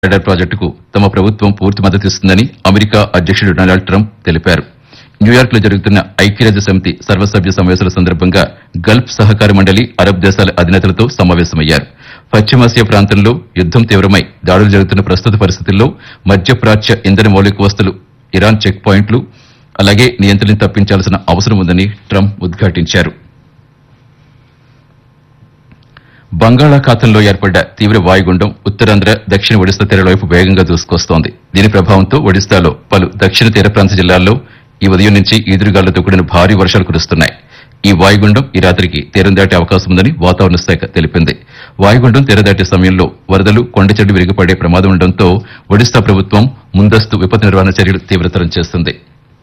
radar ప్రాజెక్టుకు తమ ప్రభుత్వం పూర్తి మద్దతిస్తుందని అమెరికా అధ్యక్షుడు డొనాల్డ్ ట్రంప్ తెలిపారు న్యూయార్క్ లో జరుగుతున్న ఐక్యరాజ్య సమితి సర్వసభ్య సమావేశాల సందర్భంగా గల్ఫ్ సహకార మండలి అరబ్ దేశాల అధినేతలతో సమావేశమయ్యారు పశ్చిమాసియా ప్రాంతంలో యుద్దం తీవ్రమై దాడులు జరుగుతున్న ప్రస్తుత పరిస్థితుల్లో మధ్యప్రాచ్య ఇంధన మౌలిక వస్తువులు ఇరాన్ చెక్ పాయింట్లు అలాగే నియంత్రణ తప్పించాల్సిన అవసరం ఉందని ట్రంప్ ఉద్ఘాటించారు బంగాళాఖాతంలో ఏర్పడ్డ తీవ్ర వాయుగుండం ఉత్తరాంధ్ర దక్షిణ ఒడిశా తీరాల వైపు వేగంగా దూసుకొస్తోంది దీని ప్రభావంతో ఒడిశాలో పలు దక్షిణ తీర ప్రాంత జిల్లాల్లో ఈ ఉదయం నుంచి ఈదురుగాలులతో కూడిన భారీ వర్షాలు కురుస్తున్నాయి ఈ వాయుగుండం ఈ రాత్రికి తీరం దాటే అవకాశం ఉందని వాతావరణ శాఖ తెలిపింది వాయుగుండం తీరం దాటే సమయంలో వరదలు కొండచెడ్డు విరిగిపడే ప్రమాదం ఉండడంతో ఒడిశా ప్రభుత్వం ముందస్తు విపత్తు నిర్వహణ చర్యలు తీవ్రతరం చేస్తుంది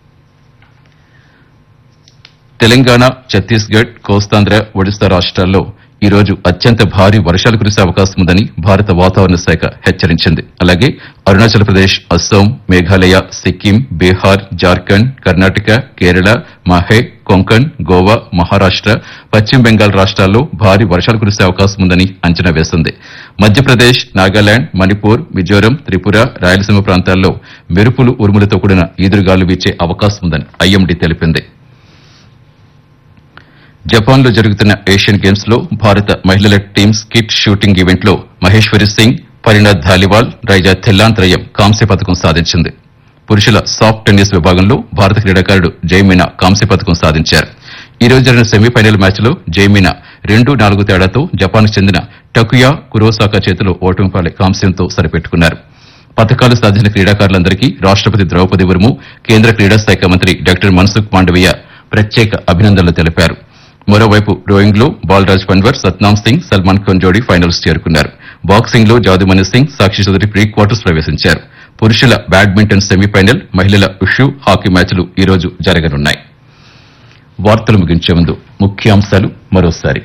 తెలంగాణ ఛత్తీస్గఢ్ కోస్తాంధ్ర ఒడిశా రాష్ట్రాల్లో ఈ రోజు అత్యంత భారీ వర్షాలు కురిసే అవకాశం ఉందని భారత వాతావరణ శాఖ హెచ్చరించింది అలాగే అరుణాచల్ ప్రదేశ్ అస్సాం మేఘాలయ సిక్కిం బీహార్ జార్ఖండ్ కర్ణాటక కేరళ మహే కొంకణ్ గోవా మహారాష్ట పశ్చిమ బెంగాల్ రాష్ట్రాల్లో భారీ వర్షాలు కురిసే అవకాశం ఉందని అంచనా వేసింది మధ్యప్రదేశ్ నాగాలాండ్ మణిపూర్ మిజోరం త్రిపుర రాయలసీమ ప్రాంతాల్లో మెరుపులు ఉరుములతో కూడిన ఈదురుగాలు వీచే అవకాశం ఉందని ఐఎండీ తెలిపింది జపాన్ లో జరుగుతున్న ఏషియన్ గేమ్స్ లో భారత మహిళల టీమ్ స్కిట్ షూటింగ్ ఈవెంట్ లో మహేశ్వరి సింగ్ పరిణాథ్ ధాలివాల్ రైజా థెల్లాన్ త్రయం కాంస్య పథకం సాధించింది పురుషుల సాఫ్ట్ టెన్నిస్ విభాగంలో భారత క్రీడాకారుడు జైమీనా కాంస్య పథకం సాధించారు ఈ రోజు జరిగిన సెమీఫైనల్ మ్యాచ్ లో జైమీనా రెండు నాలుగు తేడాతో జపాన్ కు చెందిన టకుయా కురోసాకా చేతిలో ఓటమి పాలై కాంస్యంతో సరిపెట్టుకున్నారు పథకాలు సాధించిన క్రీడాకారులందరికీ రాష్టపతి ద్రౌపది ముర్ము కేంద్ర క్రీడా శాఖ మంత్రి డాక్టర్ మన్సుఖ్ మాండవీయ ప్రత్యేక అభినందనలు తెలిపారు మరోవైపు రోయింగ్ లో బాలరాజ్ పన్వర్ సత్నాం సింగ్ సల్మాన్ ఖాన్ జోడీ ఫైనల్స్ చేరుకున్నారు బాక్సింగ్ లో జాదుమణి సింగ్ సాక్షి చౌదరి ప్రీ క్వార్టర్స్ ప్రవేశించారు పురుషుల బ్యాడ్మింటన్ సెమీఫైనల్ మహిళల ఉషు హాకీ మ్యాచ్లు ఈ రోజు జరగనున్నాయి వార్తలు ముగించే ముందు ముఖ్యాంశాలు మరోసారి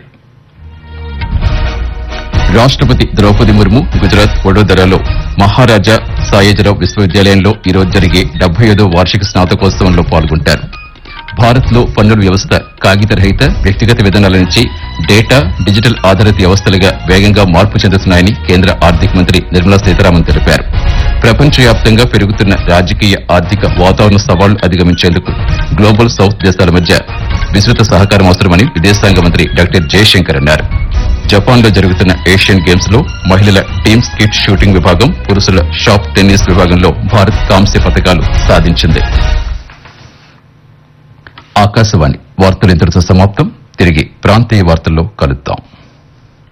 రాష్టపతి ద్రౌపది ముర్ము గుజరాత్ వడోదరాలో మహారాజా సాయేజరావు విశ్వవిద్యాలయంలో ఈ రోజు జరిగే డెబ్బై ఐదో వార్షిక స్నాతకోత్సవంలో పాల్గొంటారు భారత్ లో పన్నుల వ్యవస్థ కాగిత రహిత వ్యక్తిగత విధానాల నుంచి డేటా డిజిటల్ ఆధారిత వ్యవస్థలుగా వేగంగా మార్పు చెందుతున్నాయని కేంద్ర ఆర్థిక మంత్రి నిర్మలా సీతారామన్ తెలిపారు ప్రపంచవ్యాప్తంగా పెరుగుతున్న రాజకీయ ఆర్థిక వాతావరణ సవాళ్లు అధిగమించేందుకు గ్లోబల్ సౌత్ దేశాల మధ్య విస్తృత సహకారం అవసరమని విదేశాంగ మంత్రి డాక్టర్ జయశంకర్ అన్నారు జపాన్ లో జరుగుతున్న ఏషియన్ గేమ్స్ లో మహిళల టీమ్ స్కిట్ షూటింగ్ విభాగం పురుషుల షాప్ టెన్నిస్ విభాగంలో భారత్ కాంస్య పథకాలు సాధించింది ఆకాశవాణి వార్తలు ఇంతటితో సమాప్తం తిరిగి ప్రాంతీయ వార్తల్లో కలుద్దాం